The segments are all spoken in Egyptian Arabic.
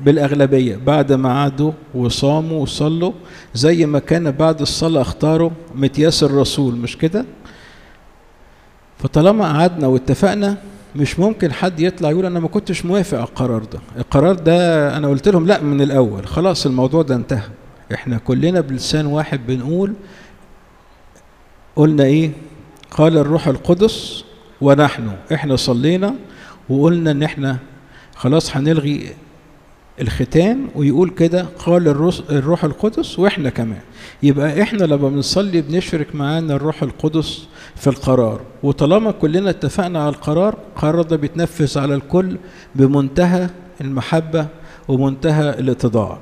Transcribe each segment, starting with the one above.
بالأغلبية بعد ما عادوا وصاموا وصلوا زي ما كان بعد الصلاة اختاروا متياس الرسول مش كده فطالما قعدنا واتفقنا مش ممكن حد يطلع يقول انا ما كنتش موافق على القرار ده القرار ده انا قلت لهم لا من الاول خلاص الموضوع ده انتهى احنا كلنا بلسان واحد بنقول قلنا ايه قال الروح القدس ونحن احنا صلينا وقلنا ان احنا خلاص هنلغي الختان ويقول كده قال الروح القدس واحنا كمان يبقى احنا لما بنصلي بنشرك معانا الروح القدس في القرار وطالما كلنا اتفقنا على القرار القرار ده بيتنفذ على الكل بمنتهى المحبة ومنتهى الاتضاع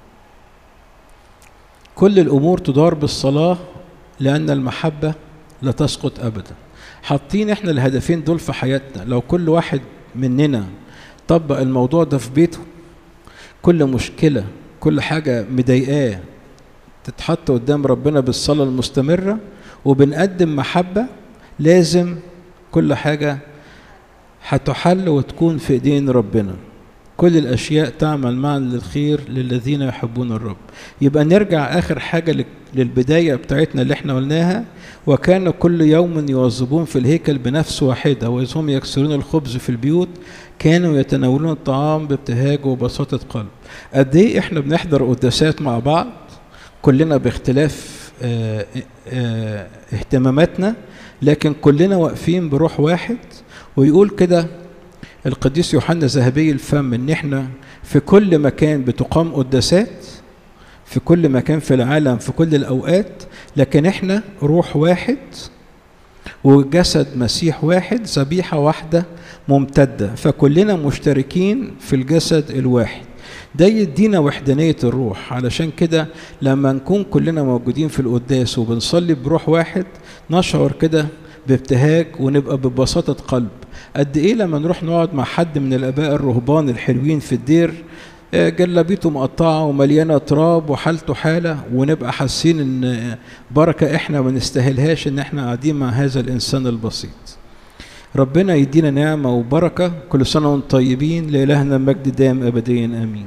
كل الأمور تدار بالصلاة لأن المحبة لا تسقط أبدا حاطين احنا الهدفين دول في حياتنا لو كل واحد مننا طبق الموضوع ده في بيته كل مشكلة كل حاجة مضايقاه تتحط قدام ربنا بالصلاة المستمرة وبنقدم محبة لازم كل حاجة هتحل وتكون في ايدين ربنا كل الاشياء تعمل معا للخير للذين يحبون الرب يبقى نرجع اخر حاجه للبدايه بتاعتنا اللي احنا قلناها وكان كل يوم يواظبون في الهيكل بنفس واحده واذ هم يكسرون الخبز في البيوت كانوا يتناولون الطعام بابتهاج وبساطه قلب قد ايه احنا بنحضر قداسات مع بعض كلنا باختلاف اه اه اهتماماتنا لكن كلنا واقفين بروح واحد ويقول كده القديس يوحنا ذهبي الفم ان احنا في كل مكان بتقام قداسات في كل مكان في العالم في كل الاوقات لكن احنا روح واحد وجسد مسيح واحد ذبيحه واحده ممتده فكلنا مشتركين في الجسد الواحد ده يدينا وحدانية الروح علشان كده لما نكون كلنا موجودين في القداس وبنصلي بروح واحد نشعر كده بابتهاج ونبقى ببساطة قلب قد ايه لما نروح نقعد مع حد من الاباء الرهبان الحلوين في الدير جلابيته مقطعه ومليانه تراب وحالته حاله ونبقى حاسين ان بركه احنا ما نستاهلهاش ان احنا قاعدين مع هذا الانسان البسيط. ربنا يدينا نعمه وبركه كل سنه وانتم طيبين لالهنا المجد دائم ابديا امين.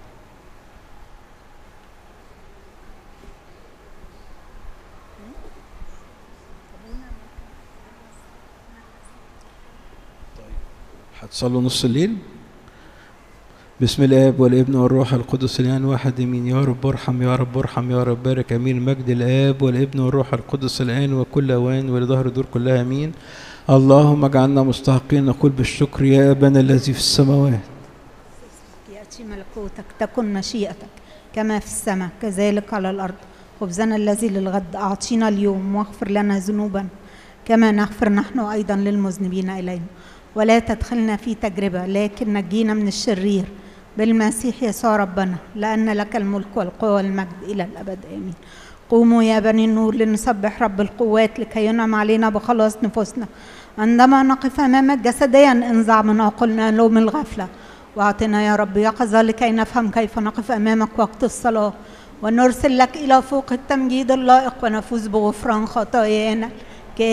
هتصلوا نص الليل بسم الاب والابن والروح القدس الان واحد امين يا رب ارحم يا رب ارحم يا رب بارك امين مجد الاب والابن والروح القدس الان وكل اوان ولظهر دور كلها امين اللهم اجعلنا مستحقين نقول بالشكر يا ابانا الذي في السماوات ياتي ملكوتك تكن مشيئتك كما في السماء كذلك على الارض خبزنا الذي للغد اعطينا اليوم واغفر لنا ذنوبنا كما نغفر نحن ايضا للمذنبين الينا ولا تدخلنا في تجربة لكن نجينا من الشرير بالمسيح يسوع ربنا لأن لك الملك والقوة والمجد إلى الأبد آمين قوموا يا بني النور لنسبح رب القوات لكي ينعم علينا بخلاص نفوسنا عندما نقف أمامك جسديا انزع من عقولنا لوم الغفلة واعطنا يا رب يقظة لكي نفهم كيف نقف أمامك وقت الصلاة ونرسل لك إلى فوق التمجيد اللائق ونفوز بغفران خطايانا